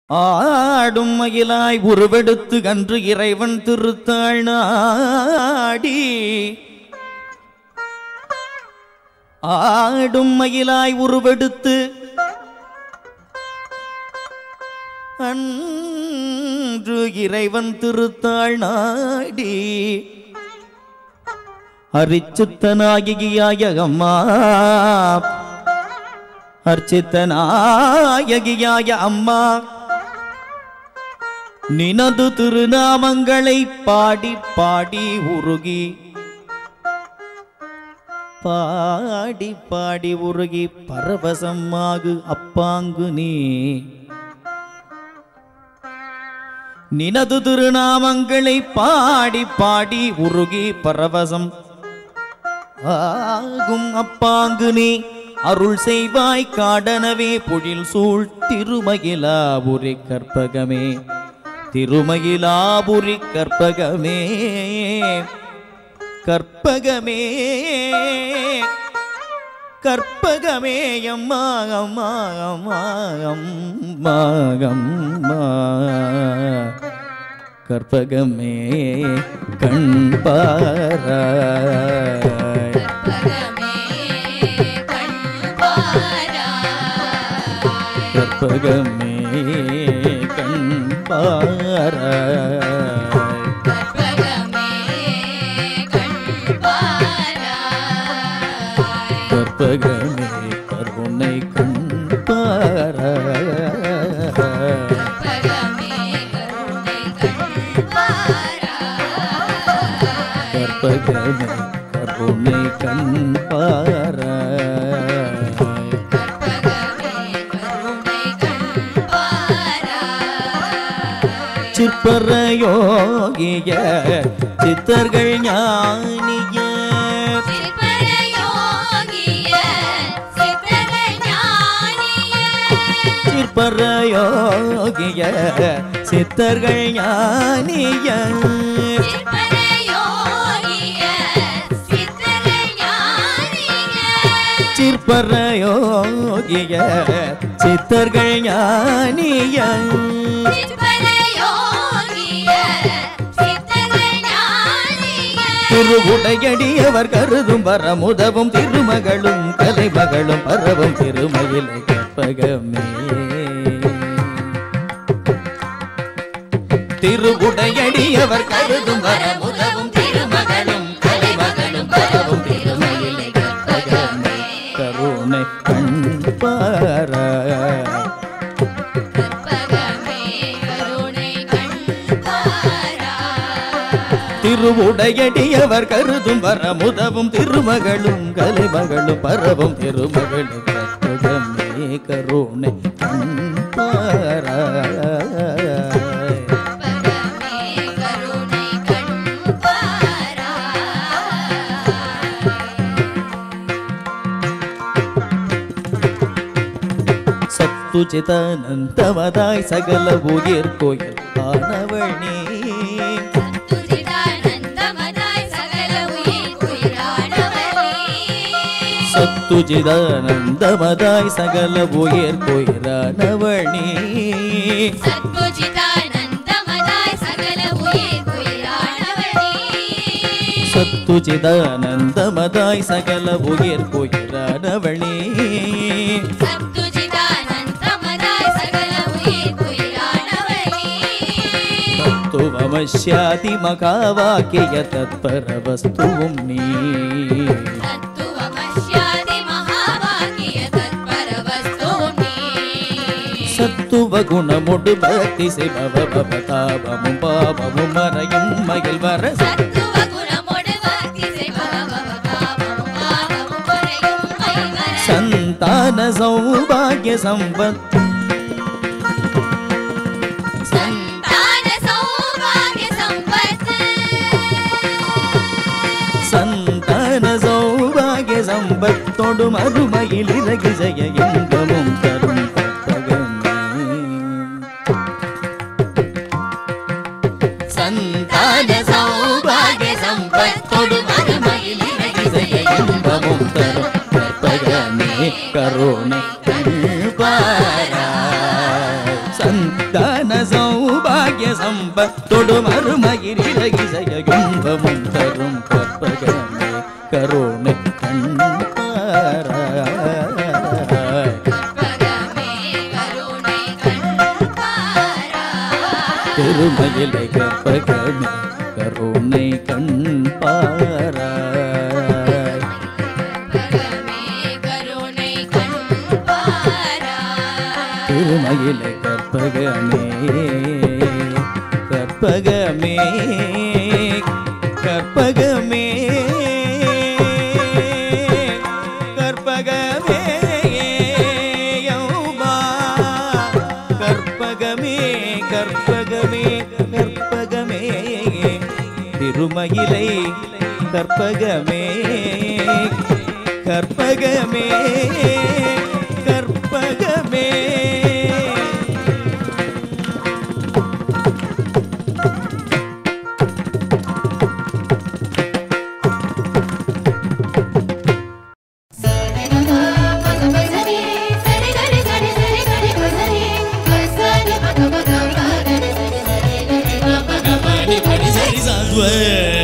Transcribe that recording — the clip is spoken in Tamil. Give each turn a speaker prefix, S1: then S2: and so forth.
S1: ஆடும் மயிலாய் உருவெடுத்து கன்று இறைவன் திருத்தாள் நாடி ஆடும் மயிலாய் உருவெடுத்து அன்று இறைவன் திருத்தாள் நாடி அரிச்சுத்தனாகியாய அம்மா அர்ச்சித்தனாயகியாய அம்மா நினது திருநாமங்களை பாடி பாடி உருகி பாடி பாடி உருகி பரவசமாகு அப்பாங்கு நீ நினது திருநாமங்களை பாடி பாடி உருகி பரவசம் ஆகும் அப்பாங்கு நீ அருள் செய்வாய் காடனவே பொழில் சூழ் திருமகிலாபுரி கற்பகமே திருமகிலாபுரி கற்பகமே கற்பகமே கற்பகமே அம்மா அம்மா அம்மா அம்மா அம்மா கற்பகமே கண் பாராய்
S2: கற்பகமே கண்பாராய்.
S1: கற்பகமே கண் பாராய்
S2: கற்பகமே கண்பாராய்.
S1: கற்பகமே கருணை கண் பாராய்
S2: கற்பகமே கருணை கண்பாராய்.
S1: கற்பகமே கருணை கண் பாராய்
S2: கற்பகமே கருணை கண்பாராய்.
S1: சிற்பர யோகிய சித்தர்கள் ஞானிய
S2: சிற்பரயோகிய சித்தரஞானிய
S1: சிற்பர யோகிய சித்தர்கள் ஞானிய
S2: சிற்பரயோகிய சித்தரஞானிய
S1: சிற்பர யோகிய சித்தர்கள் ஞானிய
S2: சிற்பரயோகிய சித்தரஞானிய
S1: திருவுடையடியவர் கருதும் வரமுதவும் திருமகளும் கலைமகளும் பரவும் திருமயிலை கற்பகமே திருவுடையடியவர் கருதும் வரமுதவும் திருமகளும் கலைமகளும் பரவும் திருமயிலை கற்பகமே கருணை கண் பாராய்
S2: கற்பகமே கருணை கண்பாராய்.
S1: திருவுடையடியவர் கருதும் வரமுதவும் திருமகளும் கலைமகளும் பரவும் திருமகளும் கற்பகமே கருணை கண்பாராய்
S2: கற்பகமே கருணை கண்பாராய்.
S1: சத்துச்சிதானந்தமதாய் சகல உயிர் கோயில் ஆனவனே
S2: துரிதானந்தமதாய் சகல உயிர் உயிரானவனே.
S1: சத்துச்சிதானந்தமதாய் சகல உயிர் கோயிலானவனே
S2: சத்புஜிதானந்தமதாய் சகல உயிர் உயிரானவனே.
S1: சத்துச்சிதானந்தமதாய் சகல உயிர் கோயிலானவனே
S2: சத்புஜிதானந்தமதாய் சகல உயிர் உயிரானவனே.
S1: தத்துவமஸ்யாதி மகாவாக்கிய தத்பர வஸ்துவும் நீ
S2: தத்துவமஸ்யாதி மகாவாக்கிய தத்பர வஸ்துவும் நீ.
S1: சத்துவ குணமுடு பக்தி சிவப பவதாபமும் பாவமும் மறையும் மகிழ் வர
S2: சத்துவ குணமொடு பக்தி செய்பவம் பாவமும் பாவமும் குறையும் மைவர.
S1: சந்தான சௌபாகிய சம்பத்
S2: சந்தான சௌபாகிய சம்பத்து.
S1: சந்தான சௌபாகிய சம்பத்தோடு மறுமையில் இறகு ஜெய இன்பமும் தரும் கற்பகமே சந்தான சௌபாகிய சம்பத்தோடு மறுமையில் இறகு ஜெய இன்பமும் தரும் கற்பகமே கருணை கண் பாராய் சந்த சந்தான சௌபாகிய சம்பத்தொடு மறுமகிரிசைய இன்பமும் தரும் கற்பகமே கருணை கண்பாராய்
S2: கற்பகமே கருணை கண்பாராய்
S1: திருமயிலை கற்பகமே கருணை கண்பாராய்
S2: கற்பகமே கருணை கண்பாராய்
S1: திருமயிலை கற்பகமே கற்பகமே கற்பகமே கற்பகமே யௌமா. கற்பகமே கற்பகமே கற்பகமே திருமயிலை கற்பகமே கற்பகமே கற்பகமே
S3: சரி சரி